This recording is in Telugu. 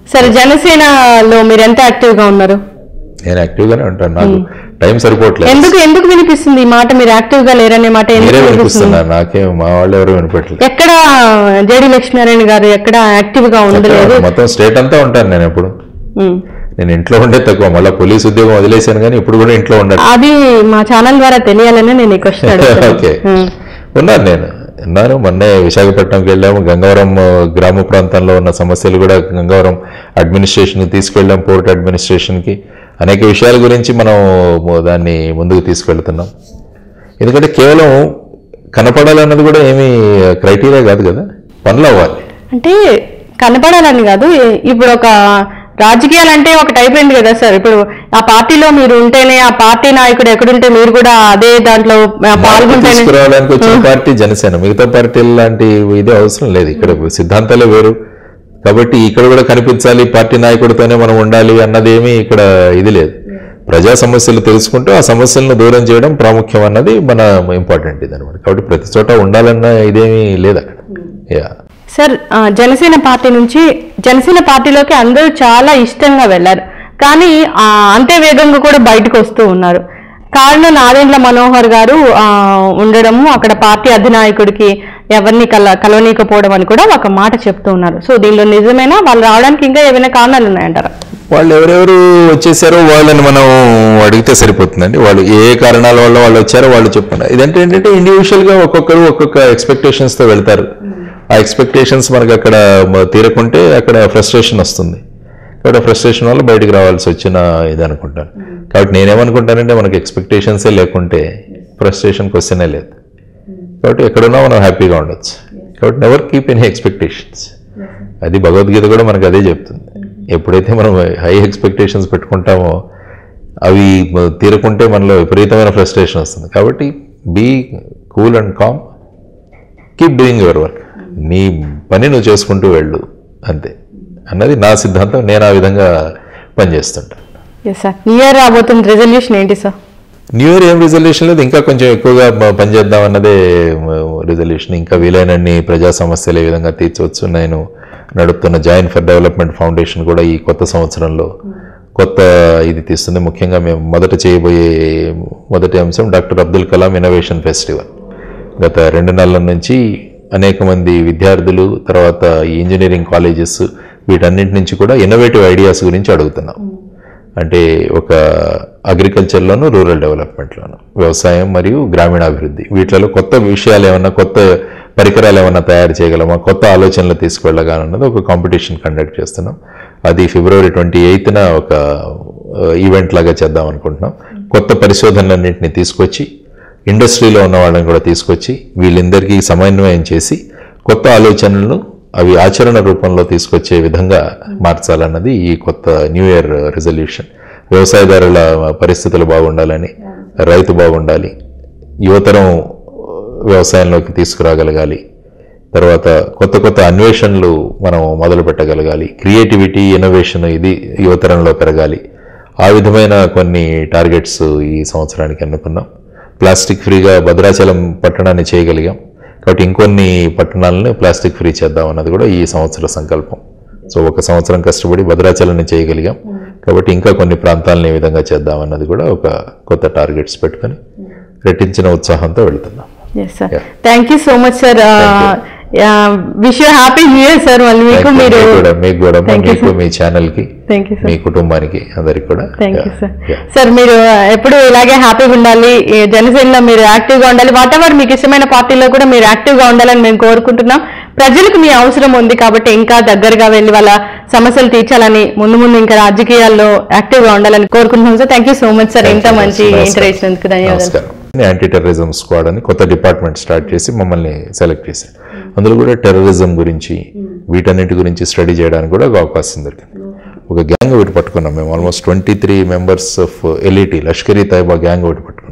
సరే జనసేనలో మీరు ఎంత యాక్టివ్ గా ఉన్నారు నేను యాక్టివ్గానే ఉంటాను నాకు టైం సరిపోవట్లేదు ఎందుకు ఎందుకు వినిపిస్తుంది ఈ మాట మీరు యాక్టివ్ గా లేరనే మాట ఎందుకు మీరే వినిపిస్తుంది వినిపిస్తున్నారు నాకేం మా వాళ్ళు ఎవరు వినిపెట్టలేదు ఎక్కడ జేడి లక్ష్మీనారాయణ గారు ఎక్కడ యాక్టివ్ గా ఉండలేదు మొత్తం స్టేట్ అంతా ఉంటాను నేను ఎప్పుడు ఉమ్. నేను ఇంట్లో ఉండే తక్కువ మళ్ళీ పోలీస్ ఉద్యోగం వదిలేశాను కానీ ఇప్పుడు కూడా ఇంట్లో ఉండను అది మా ఛానల్ ద్వారా తెలియాలని నేను ఈ క్వశ్చన్ అడుగుతాను ఓకే ఉన్నాను నేను ఉన్నాను మొన్నే విశాఖపట్నంకి వెళ్ళాము గంగవరం ఆ, గ్రామ ప్రాంతంలో ఉన్న సమస్యలు కూడా గంగవరం అడ్మినిస్ట్రేషన్కి తీసుకెళ్ళాం పోర్ట్ అడ్మినిస్ట్రేషన్కి అనేక విషయాల గురించి మనం దాన్ని ముందుకు తీసుకెళ్తున్నాం ఎందుకంటే కేవలం కనపడాలన్నది కూడా ఏమీ క్రైటీరియా కాదు కదా పనులు అవ్వాలి అంటే కనపడాలని కాదు ఇ- ఇప్పుడు ఒక రాజకీయాలు అంటే ఒకటి అయిపోయింది కదా సార్ ఇప్పుడు ఆ పార్టీలో మీరు ఉంటేనే ఆ పార్టీ నాయకుడు ఎక్కడుంటే మీరు కూడా అదే దాంట్లో ఆ, మార్పు పాల్గొంటేనే తీసుకురావడానికి వచ్చిన పార్టీ జనసేన మిగతా పార్టీల లాంటి ఇది అవసరం లేదు ఇక్కడ సిద్ధాంతాలే వేరు కాబట్టి ఇక్కడ కూడా కనిపించాలి పార్టీ నాయకుడితోనే మనం ఉండాలి అన్నదేమీ ఇక్కడ ఇది లేదు ప్రజా సమస్యలు తెలుసుకుంటూ ఆ సమస్యలను దూరం చేయడం ప్రాముఖ్యం అన్నది మన ఇంపార్టెంట్ ఇది అనమాట కాబట్టి ప్రతి చోట ఉండాలన్న ఇదేమీ లేదు అక్కడ యా సార్ ఆ, జనసేన పార్టీ నుంచి జనసేన పార్టీలోకి అందరూ చాలా ఇష్టంగా వెళ్ళారు కానీ ఆ, అంతే వేగంగా కూడా బయటకు వస్తూ ఉన్నారు కారణం నాదెండ్ల మనోహర్ గారు ఆ, ఉండడము అక్కడ పార్టీ అధినాయకుడికి ఎవరిని కల కలవనీకపోవడం అని కూడా ఒక మాట చెప్తూ ఉన్నారు సో దీనిలో నిజమేనా వాళ్ళు రావడానికి ఇంకా ఏమైనా కారణాలు ఉన్నాయంటారా వాళ్ళు ఎవరెవరు వచ్చేసారో వాళ్ళని మనం అడిగితే సరిపోతుందండి వాళ్ళు ఏ ఏ కారణాల వల్ల వాళ్ళు వచ్చారో వాళ్ళు చెప్పండి ఇదంటే ఏంటంటే ఇండివిజువల్గా ఒక్కొక్కరు ఒక్కొక్క ఎక్స్పెక్టేషన్స్తో వెళ్తారు ఆ ఎక్స్పెక్టేషన్స్ మనకు అక్కడ మ- తీరకుంటే అక్కడ ఫ్రస్ట్రేషన్ వస్తుంది కాబట్టి ఫ్రస్ట్రేషన్ వల్ల బయటికి రావాల్సి వచ్చిన ఇది అనుకుంటాను కాబట్టి నేనేమనుకుంటానంటే మనకి ఎక్స్పెక్టేషన్సే లేకుంటే ఫ్రస్ట్రేషన్ క్వశ్చనే లేదు కాబట్టి ఎక్కడున్నా మనం హ్యాపీగా ఉండొచ్చు కాబట్టి నెవర్ కీప్ ఎనీ ఎక్స్పెక్టేషన్స్ అది భగవద్గీత కూడా మనకు అదే చెప్తుంది ఎప్పుడైతే మనం హై ఎక్స్పెక్టేషన్స్ పెట్టుకుంటామో అవి మ- తీరకుంటే మనలో విపరీతమైన ఫ్రస్ట్రేషన్ వస్తుంది కాబట్టి be cool and calm keep doing your work నీ పని నువ్వు చేసుకుంటూ వెళ్ళు అంతే అన్నది నా సిద్ధాంతం నేను ఆ విధంగా పనిచేస్తుంటాను ఎస్ సార్ నియర్ రాబోతున్న రెజల్యూషన్ ఏంటి సార్ న్యూ ఇయర్ ఏం రిజల్యూషన్ లేదు ఇంకా కొంచెం ఎక్కువగా మ- పనిచేద్దాం అన్నదే రిజల్యూషన్ ఇంకా వీలైనన్ని ప్రజా సమస్యలు ఏ విధంగా తీర్చవచ్చు నేను నడుపుతున్న జాయిన్ ఫర్ డెవలప్మెంట్ ఫౌండేషన్ కూడా ఈ కొత్త సంవత్సరంలో కొత్త ఇది తీస్తుంది ముఖ్యంగా మేము మొదట చేయబోయే మొదటి అంశం doctor Abdul Kalam innovation festival గత రెండు నెలల నుంచి అనేక మంది విద్యార్థులు తర్వాత ఈ ఇంజనీరింగ్ కాలేజెస్ వీటన్నిటి నుంచి కూడా ఇన్నోవేటివ్ ఐడియాస్ గురించి అడుగుతున్నాం అంటే ఒక అగ్రికల్చర్లోను రూరల్ డెవలప్మెంట్లోను వ్యవసాయం మరియు గ్రామీణాభివృద్ధి వీటిలో కొత్త విషయాలు ఏమన్నా కొత్త పరికరాలు ఏమన్నా తయారు చేయగలమా కొత్త ఆలోచనలు తీసుకెళ్ళగానన్నది ఒక కాంపిటీషన్ కండక్ట్ చేస్తున్నాం అది ఫిబ్రవరి ట్వంటీ ఎయిత్న ఒక ఈవెంట్ లాగా చేద్దాం అనుకుంటున్నాం కొత్త పరిశోధనలన్నింటినీ తీసుకొచ్చి ఇండస్ట్రీలో ఉన్న వాళ్ళని కూడా తీసుకొచ్చి వీళ్ళందరికీ సమన్వయం చేసి కొత్త ఆలోచనలను అవి ఆచరణ రూపంలో తీసుకొచ్చే విధంగా మార్చాలన్నది ఈ కొత్త న్యూ ఇయర్ రెజల్యూషన్ వ్యవసాయదారుల పరిస్థితులు బాగుండాలని రైతు బాగుండాలి యువతరం వ్యవసాయంలోకి తీసుకురాగలగాలి తర్వాత కొత్త కొత్త అన్వేషణలు మనం మొదలు పెట్టగలగాలి క్రియేటివిటీ ఇన్నోవేషన్ ఇది యువతరంలో పెరగాలి ఆ విధమైన కొన్ని టార్గెట్స్ ఈ సంవత్సరానికి అనుకున్నాం ప్లాస్టిక్ ఫ్రీగా భద్రాచలం పట్టణాన్ని చేయగలిగాం కాబట్టి ఇంకొన్ని పట్టణాలను ప్లాస్టిక్ ఫ్రీ చేద్దాం అన్నది కూడా ఈ సంవత్సర సంకల్పం సో ఒక సంవత్సరం కష్టపడి భద్రాచలాన్ని చేయగలిగాం కాబట్టి ఇంకా కొన్ని ప్రాంతాలను ఏ విధంగా చేద్దాం అన్నది కూడా ఒక కొత్త టార్గెట్స్ పెట్టుకొని రెట్టించిన ఉత్సాహంతో వెళ్తున్నాం yes sir Yeah. Thank you so much sir wish you happy new year sir మళ్ళీ మీకు Thank you. మీరు మీకు కూడా మీకు కూడా Thank you, మీకు sir. మీ ఛానల్ కి థ్యాంక్ యూ మీ సార్ కుటుంబానికి అందరికి కూడా thank you Yeah. Sir Yeah. Sir మీరు ఎప్పుడు ఇలాగే హ్యాపీగా ఉండాలి ఈ జనసేనలో మీరు యాక్టివ్గా ఉండాలి వాట్ ఎవర్ మీకు ఇష్టమైన పార్టీలో కూడా మీరు యాక్టివ్గా ఉండాలని మేము కోరుకుంటున్నాం ప్రజలకు మీ అవసరం ఉంది కాబట్టి ఇంకా దగ్గరగా వెళ్ళి వాళ్ళ సమస్యలు తీర్చాలని ముందు ముందు ఇంకా రాజకీయాల్లో యాక్టివ్గా ఉండాలని కోరుకుంటున్నాం sir thank you so much sir Thank ఇంత you. మంచి నమస్కారం. ఇంటర్ ఇచ్చినందుకు ధన్యవాదాలు నమస్కారం యాంటీ టెర్రరిజం స్క్వాడ్ అని కొత్త డిపార్ట్మెంట్ స్టార్ట్ చేసి మమ్మల్ని సెలెక్ట్ చేశారు అందులో కూడా టెర్రరిజం గురించి వీటన్నిటి గురించి స్టడీ చేయడానికి కూడా ఒక అవకాశం దొరికింది ఒక గ్యాంగ్ ఒకటి పట్టుకున్నాం మేము almost twenty three members of LET Lashkar-e Taiba gang ఒకటి పట్టుకున్నాం